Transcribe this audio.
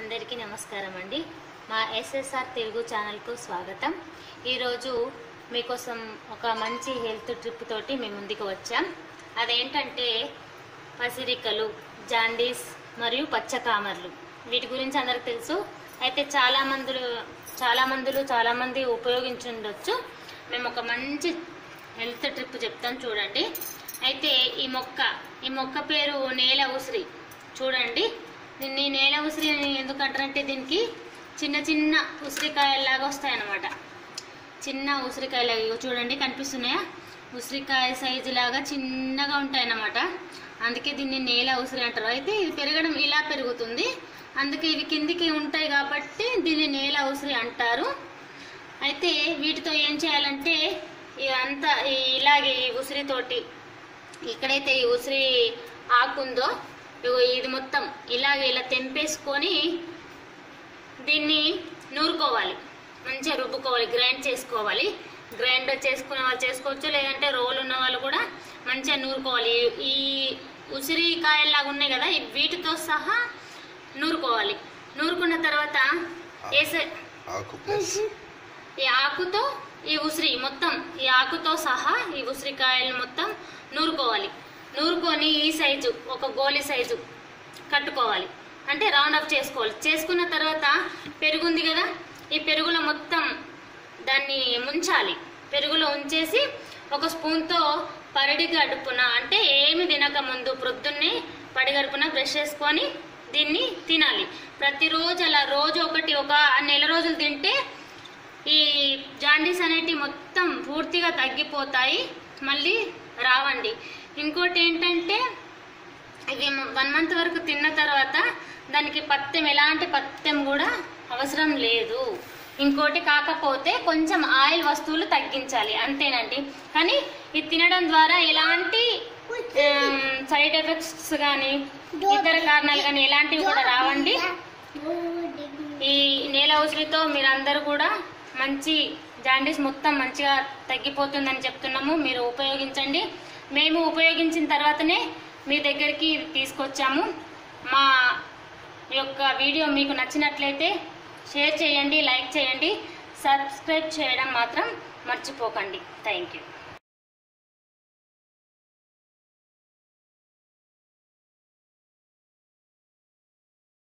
అందరికీ నమస్కారం అండి మా ఎస్ఎస్ఆర్ తెలుగు ఛానల్కు స్వాగతం ఈరోజు మీకోసం ఒక మంచి హెల్త్ ట్రిప్ తోటి మేము ముందుకు వచ్చాం అదేంటంటే పసిరికలు జాండీస్ మరియు పచ్చకామర్లు వీటి గురించి అందరికి తెలుసు అయితే చాలా మందులు చాలా మందులు చాలా మంది ఉపయోగించుండొచ్చు మేము ఒక మంచి హెల్త్ ట్రిప్ చెప్తాం చూడండి అయితే ఈ మొక్క ఈ మొక్క పేరు నేల ఉసిరి చూడండి దీన్ని నేల ఉసిరి అని ఎందుకు అంటారంటే దీనికి చిన్న చిన్న ఉసిరికాయల్లాగా వస్తాయన్నమాట చిన్న ఉసిరికాయలాగా ఇగో చూడండి కనిపిస్తున్నాయా ఉసిరికాయ సైజు లాగా చిన్నగా ఉంటాయన్నమాట అందుకే దీన్ని నేల ఉసిరి అంటారు అయితే ఇది పెరగడం ఇలా పెరుగుతుంది అందుకే ఇవి కిందికి ఉంటాయి కాబట్టి దీన్ని నేల ఉసిరి అంటారు అయితే వీటితో ఏం చేయాలంటే ఇదంతా ఈ- ఇలాగే ఈ ఉసిరితోటి ఎక్కడైతే ఈ ఉసిరి ఆకుందో ఇగో ఇది మొత్తం ఇలాగే ఇలా తెంపేసుకొని దీన్ని నూరుకోవాలి మంచిగా రుబ్బుకోవాలి గ్రైండ్ చేసుకోవాలి గ్రైండ్ చేసుకునే వాళ్ళు చేసుకోవచ్చు లేదంటే రోల్ ఉన్న వాళ్ళు కూడా మంచిగా నూరుకోవాలి ఈ ఉసిరికాయల్లాగా ఉన్నాయి కదా ఈ వీటితో సహా నూరుకోవాలి నూరుకున్న తర్వాత వేసే ఆకు ప్లస్ ఈ ఆకుతో ఈ ఉసిరి మొత్తం ఈ ఆకుతో సహా ఈ ఉసిరికాయలు మొత్తం నూరుకోవాలి నూరుకొని ఈ సైజు ఒక గోలి సైజు కట్టుకోవాలి అంటే రౌండ్ అప్ చేసుకోవాలి చేసుకున్న తర్వాత పెరుగు ఉంది కదా ఈ పెరుగులో మొత్తం దాన్ని ముంచాలి పెరుగులో ఉంచేసి ఒక స్పూన్తో పరడి గడుపున అంటే ఏమి తినక ముందు ప్రొద్దున్నే పడిగడుపున బ్రష్ చేసుకొని దీన్ని తినాలి ప్రతిరోజు అలా రోజు ఒకటి ఒక నెల రోజులు తింటే ఈ జాండీస్ అనేటివి మొత్తం పూర్తిగా తగ్గిపోతాయి మళ్ళీ రావండి ఇంకోటి ఏంటంటే ఇవి వన్ మంత్ వరకు తిన్న తర్వాత దానికి పత్యం ఎలాంటి పత్యం కూడా అవసరం లేదు ఇంకోటి కాకపోతే కొంచెం ఆయిల్ వస్తువులు తగ్గించాలి అంతేనండి కానీ ఇది తినడం ద్వారా ఎలాంటి సైడ్ ఎఫెక్ట్స్ కానీ ఇతర కారణాలు కానీ ఎలాంటివి కూడా రావండి ఈ నేల ఉసిరితో మీరందరూ కూడా మంచి జాండీస్ మొత్తం మంచిగా తగ్గిపోతుందని చెప్తున్నాము మీరు ఉపయోగించండి మేము ఉపయోగించిన తర్వాతనే మీ దగ్గరికి ఇది తీసుకొచ్చాము మా యొక్క వీడియో మీకు నచ్చినట్లయితే షేర్ చేయండి లైక్ చేయండి సబ్స్క్రైబ్ చేయడం మాత్రం మర్చిపోకండి థ్యాంక్ యూ